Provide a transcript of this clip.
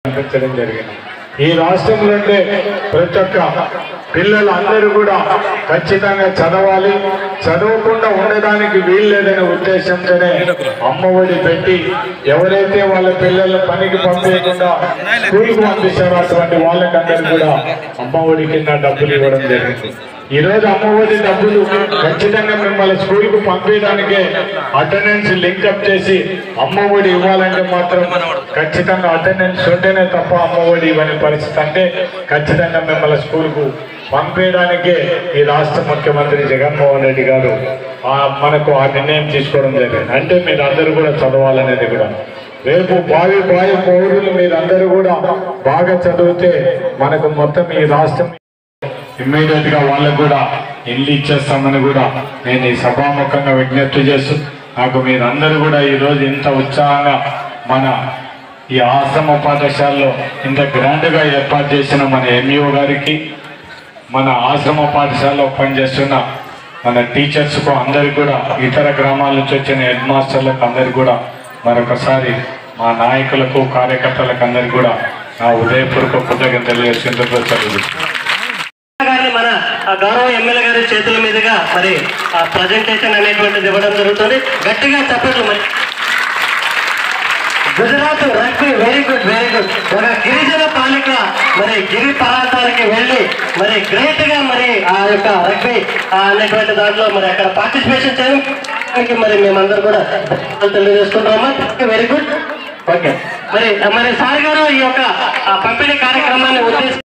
పంపించడం జరిగింది ఈ రాష్ట్రంలో ఉండే ప్రతి ఒక్క పిల్లలు అందరూ కూడా ఖచ్చితంగా చదవాలి చదవకుండా ఉండడానికి వీల్లేదనే ఉద్దేశంతోనే అమ్మఒడి పెట్టి ఎవరైతే వాళ్ళ పిల్లలు పనికి పంపించకుండా స్కూల్కి పంపిస్తారో అటువంటి వాళ్ళకందరూ కూడా అమ్మఒడి కింద డబ్బులు ఇవ్వడం జరిగింది ఈ రోజు అమ్మఒడి డబ్బులు ఖచ్చితంగా మిమ్మల్ని స్కూల్ కు పంపించడానికే అటెండెన్స్ లింకప్ చేసి అమ్మఒడి ఇవ్వాలంటే మాత్రం ఖచ్చితంగా అటెండెన్స్ ఉంటేనే తప్ప అమ్మఒడి ఇవ్వని పరిస్థితి అంటే ఖచ్చితంగా మిమ్మల్ని స్కూల్ కు పంపించడానికే ఈ రాష్ట్ర ముఖ్యమంత్రి జగన్మోహన్ రెడ్డి గారు ఆ మనకు ఆ నిర్ణయం తీసుకోవడం జరిగింది అంటే మీరు అందరూ కూడా చదవాలనేది కూడా రేపు భావి భావి పౌరులు మీరందరూ కూడా బాగా చదివితే మనకు మొత్తం ఈ రాష్ట్రం ఇమ్మీడియట్ గా వాళ్ళకు కూడా ఇల్లు ఇచ్చేస్తామని కూడా నేను ఈ సభాముఖంగా విజ్ఞప్తి చేస్తూ నాకు మీరందరూ కూడా ఈ రోజు ఇంత ఉత్సాహంగా మన ఈ ఆశ్రమ పాఠశాలలో ఇంత గ్రాండ్ గా ఏర్పాటు చేసిన మన ఎంఈఓ గారికి మన ఆశ్రమ పాఠశాలలో పనిచేస్తున్న మన టీచర్స్ కు అందరికి కూడా ఇతర గ్రామాల నుంచి వచ్చిన హెడ్ మాస్టర్లకు అందరికి కూడా మరొకసారి మా నాయకులకు కార్యకర్తలకు అందరికి కూడా నా ఉదయపూర్వక కృతజ్ఞతలు తెలియజేసేందుకు చదువు గారిని మన ఆ గౌరవ ఎమ్మెల్యే గారి చేతుల మీదుగా మరి ఆ ప్రజెంటేషన్ అనేటువంటిది ఇవ్వడం జరుగుతుంది గట్టిగా చెప్పట్లు మరి Gujarat rugby very good very good ఒక గిరిజన పాలిక మరి గిరి ప్రాంతానికి వెళ్ళి మరి గ్రేట్ గా మరి ఆ యొక్క రగ్బీ ఆ అనేటువంటి దాంట్లో మరి అక్కడ పార్టిసిపేషన్ చేయడానికి మరి మేమందరం కూడా తెలియజేసుకుంటామా వెరీ గుడ్ ఓకే మరి మరి సార్ గారు ఈ యొక్క ఆ పంపిణీ కార్యక్రమాన్ని ఉద్దేశించి